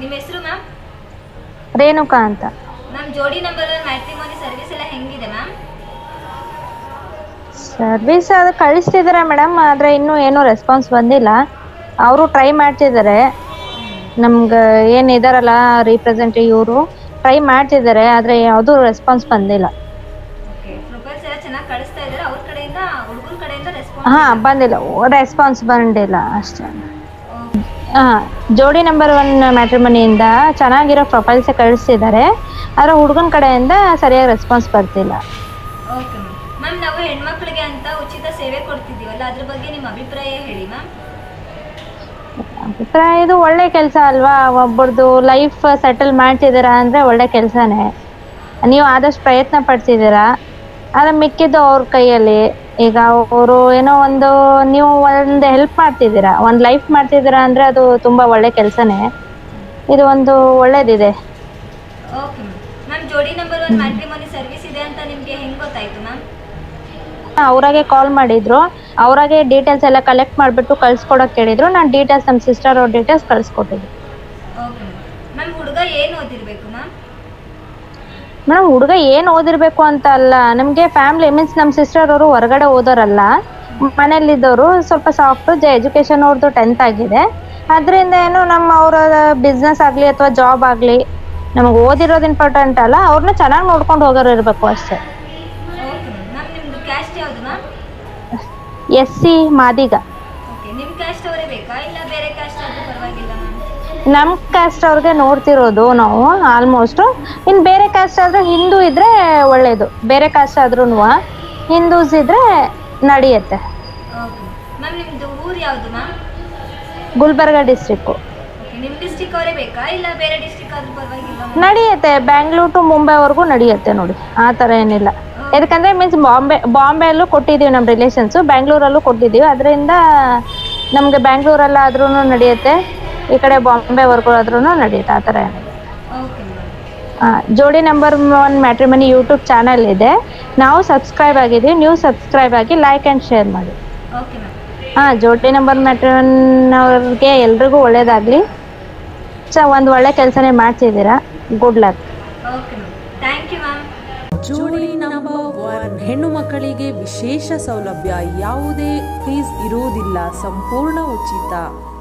ನಿಮ್ಮ ಹೆಸರು ಮ್ಯಾಮ್ ರೇಣುಕಾ ಅಂತ ma'am Jodi number one matrimony service ಎಲ್ಲ ಹೆಂಗಿದೆ ಮ್ಯಾಮ್ ಸರ್ವಿಸ್ ಅದು ಕಳಿಸ್ತಿದ್ದಾರೆ ಮೇಡಮ್ ಆದರೆ ಇನ್ನೂ ಏನೂ ರೆಸ್ಪಾನ್ಸ್ ಬಂದಿಲ್ಲ ಅವರು ಟ್ರೈ ಮಾಡ್ತಿದ್ದಾರೆ ನಮ್ಗೆ ಏನು ಇದಾರಲ್ಲ ರೀಪ್ರೆಸೆಂಟೇಟಿವ್ ಇವರು ಟ್ರೈ ಮಾಡ್ತಿದ್ದಾರೆ ಆದರೆ ಯಾವುದೂ ರೆಸ್ಪಾನ್ಸ್ ಬಂದಿಲ್ಲ ಓಕೆ ಪ್ರೊಫೈಲ್ಸ್ ಎಲ್ಲ ಚೆನ್ನಾಗಿ ಕಳಿಸ್ತಾ ಇದ್ದಾರೆ ಅವ್ರ ಕಡೆಯಿಂದ ಹುಡುಗರ ಕಡೆಯಿಂದ ರೆಸ್ಪಾನ್ಸ್ ಹಾಂ ಬಂದಿಲ್ಲ ರೆಸ್ಪಾನ್ಸ್ ಬಂದಿಲ್ಲ ಅಷ್ಟೇ ಹಾಂ ಜೋಡಿ ನಂಬರ್ ಒನ್ ಮ್ಯಾಟ್ರಿಮನಿಯಿಂದ ಚೆನ್ನಾಗಿರೋ ಪ್ರೊಫೈಲ್ಸೇ ಕಳಿಸ್ತಿದ್ದಾರೆ ಆದರೆ ಹುಡುಗನ ಕಡೆಯಿಂದ ಸರಿಯಾಗಿ ರೆಸ್ಪಾನ್ಸ್ ಬರ್ತಿಲ್ಲ ಓಕೆ ಮ್ಯಾಮ್ ಮ್ಯಾಮ್ ನಾವು ಹೆಣ್ಮಕ್ಳಿಗೆ ಅಂತ ಉಚಿತ ಸೇವೆ ಕೊಡ್ತಿದ್ದೀವಲ್ಲ ಅದ್ರ ಬಗ್ಗೆ ನಿಮ್ಮ ಅಭಿಪ್ರಾಯ ಹೇಳಿ ಮ್ಯಾಮ್ ಅಭಿಪ್ರಾಯ ಇದು ಒಳ್ಳೆ ಕೆಲಸ ಅಲ್ವಾ ಒಬ್ಬರದು ಲೈಫ್ ಸೆಟಲ್ ಮಾಡ್ತಿದ್ದೀರಾ ಅಂದರೆ ಒಳ್ಳೆ ಕೆಲಸನೇ ನೀವು ಆದಷ್ಟು ಪ್ರಯತ್ನ ಪಡ್ತಿದ್ದೀರಾ ಆದರೆ ಮಿಕ್ಕಿದ್ದು ಅವ್ರ ಕೈಯಲ್ಲಿ ಈಗ ಅವರು ಏನೋ ಒಂದು ನೀವು ಒಂದು ಹೆಲ್ಪ್ ಮಾಡ್ತಿದ್ದೀರಾ ಒಂದು ಲೈಫ್ ಮಾಡ್ತಿದ್ದೀರಾ ಅಂದರೆ ಅದು ತುಂಬ ಒಳ್ಳೆ ಕೆಲಸನೇ ಇದು ಒಂದು ಒಳ್ಳೇದಿದೆ okay ma'am ma'am Jodi number one matrimony service ಇದೆ ಅಂತ ನಿಮಗೆ ಹೆಂಗೆ ಗೊತ್ತಾಯ್ತು ಮ್ಯಾಮ್ ಅವರಾಗೆ ಕಾಲ್ ಮಾಡಿದ್ರು ಅವರಾಗೆ ಡೀಟೇಲ್ಸ್ ಎಲ್ಲ ಕಲೆಕ್ಟ್ ಮಾಡಿಬಿಟ್ಟು ಕಳ್ಸ್ಕೊಡೋಕೆ ಕೇಳಿದ್ರು ನಾನು ಡೀಟೇಲ್ಸ್ ನಮ್ಮ ಸಿಸ್ಟರ್ ಅವ್ರ ಡೀಟೇಲ್ಸ್ ಕಳಿಸ್ಕೊಟ್ಟಿದ್ದೆ ಓಕೆ ಮ್ಯಾಮ್ ಮ್ಯಾಮ್ ಹುಡುಗ ಏನು ಓದಿರ್ಬೇಕು ಮ್ಯಾಮ್ ಮೇಡಮ್ ಹುಡುಗ ಏನು ಓದಿರ್ಬೇಕು ಅಂತ ಅಲ್ಲ ನಮಗೆ ಫ್ಯಾಮಿಲಿ ಮೀನ್ಸ್ ನಮ್ಮ ಸಿಸ್ಟರ್ ಅವರು ಹೊರಗಡೆ ಓದೋರಲ್ಲ ಮನೇಲಿದ್ದವರು ಸ್ವಲ್ಪ ಸಾಫ್ಟ್ ಎಜುಕೇಷನ್ ಅವ್ರದ್ದು ಟೆಂತ್ ಆಗಿದೆ ಅದರಿಂದ ಏನು ನಮ್ಮ ಅವರ ಬಿಸ್ನೆಸ್ ಆಗಲಿ ಅಥವಾ ಜಾಬ್ ಆಗಲಿ ನಮಗೆ ಓದಿರೋದು ಇಂಪಾರ್ಟೆಂಟ್ ಅಲ್ಲ ಅವ್ರನ್ನ ಚೆನ್ನಾಗಿ ನೋಡ್ಕೊಂಡು ಹೋಗೋರು ಇರಬೇಕು ಅಷ್ಟೇ ಓಕೆ ಮ್ಯಾಮ್ ಮ್ಯಾಮ್ ನಿಮ್ಮದು ಕ್ಯಾಸ್ಟ್ ಯಾವುದು ma'am S C Madiga okay ನಿಮ್ಮ ಕ್ಯಾಸ್ಟ್ ಅವರೇ ಬೇಕಾ ಇಲ್ಲ ಬೇರೆ ಕ್ಯಾಸ್ಟ್ ಆದರೂ ಪರವಾಗಿಲ್ಲ ಮ್ಯಾಮ್ ನಮ್ಮ ಕ್ಯಾಸ್ಟ್ ಅವ್ರಿಗೆ ನೋಡ್ತಿರೋದು ನಾವು ಆಲ್ಮೋಸ್ಟು ಇನ್ನು ಬೇರೆ ಕ್ಯಾಸ್ಟ್ ಆದರೆ ಹಿಂದೂ ಇದ್ದರೆ ಒಳ್ಳೆಯದು ಬೇರೆ ಕ್ಯಾಸ್ಟ್ ಆದ್ರೂ ಹಿಂದೂಸ್ ಇದ್ದರೆ ನಡೆಯುತ್ತೆ ಓಕೆ ಮ್ಯಾಮ್ ನಿಮ್ಮದು ಊರು ಯಾವುದು ಮ್ಯಾಮ್ ಗುಲ್ಬರ್ಗ ಡಿಸ್ಟ್ರಿಕ್ಕು ಓಕೆ ನಿಮ್ಮ ಡಿಸ್ಟಿಕ್ ಅವರೇ ಬೇಕಾ ಇಲ್ಲ ಬೇರೆ ಡಿಸ್ಟಿಕ್ ಆದರೂ ಪರವಾಗಿಲ್ಲ ಮ್ಯಾಮ್ ನಡೆಯುತ್ತೆ ಬ್ಯಾಂಗ್ಳೂರ್ ಟು ಮುಂಬೈವರೆಗೂ ನಡೆಯುತ್ತೆ ನೋಡಿ ಆ ಥರ ಏನಿಲ್ಲ ಯಾಕಂದರೆ ಮೀನ್ಸ್ ಬಾಂಬೆ ಬಾಂಬೆಯಲ್ಲೂ ಕೊಟ್ಟಿದ್ದೀವಿ ನಮ್ಮ ರಿಲೇಷನ್ಸು ಬ್ಯಾಂಗ್ಳೂರಲ್ಲೂ ಕೊಟ್ಟಿದ್ದೀವಿ ಅದರಿಂದ ನಮಗೆ ಬ್ಯಾಂಗ್ಳೂರಲ್ಲಾದ್ರೂ ನಡೆಯುತ್ತೆ ಈ ಕಡೆ ಬಾಂಬೆವರೆಗೂ ಆದ್ರೂ ನಡೆಯುತ್ತೆ ಆ ಥರ ಏನಿಲ್ಲ ಓಕೆ ಮ್ಯಾಮ್ ಆ, Jodi number one matrimony YouTube channel ಇದೆ ನಾವು ಸಬ್ಸ್ಕ್ರೈಬ್ ಆಗಿದ್ದೀವಿ ನೀವು ಸಬ್ಸ್ಕ್ರೈಬ್ ಆಗಿ ಲೈಕ್ ಆ್ಯಂಡ್ ಶೇರ್ ಮಾಡಿ ಓಕೆ ಮ್ಯಾಮ್ ಹಾಂ ಜೋಡಿ ನಂಬರ್ ಮ್ಯಾಟ್ರಿಮನ್ ಅವ್ರಿಗೆ ಎಲ್ರಿಗೂ ಒಳ್ಳೇದಾಗಲಿ ಚ ಒಂದು ಒಳ್ಳೆ ಕೆಲಸನೇ ಮಾಡ್ತಿದ್ದೀರಾ good luck okay ma'am thank you ma'am Jodi number one ಹೆಣ್ಣು ಮಕ್ಕಳಿಗೆ ವಿಶೇಷ ಸೌಲಭ್ಯ ಯಾವುದೇ ಫೀಸ್ ಇರುವುದಿಲ್ಲ ಸಂಪೂರ್ಣ ಉಚಿತ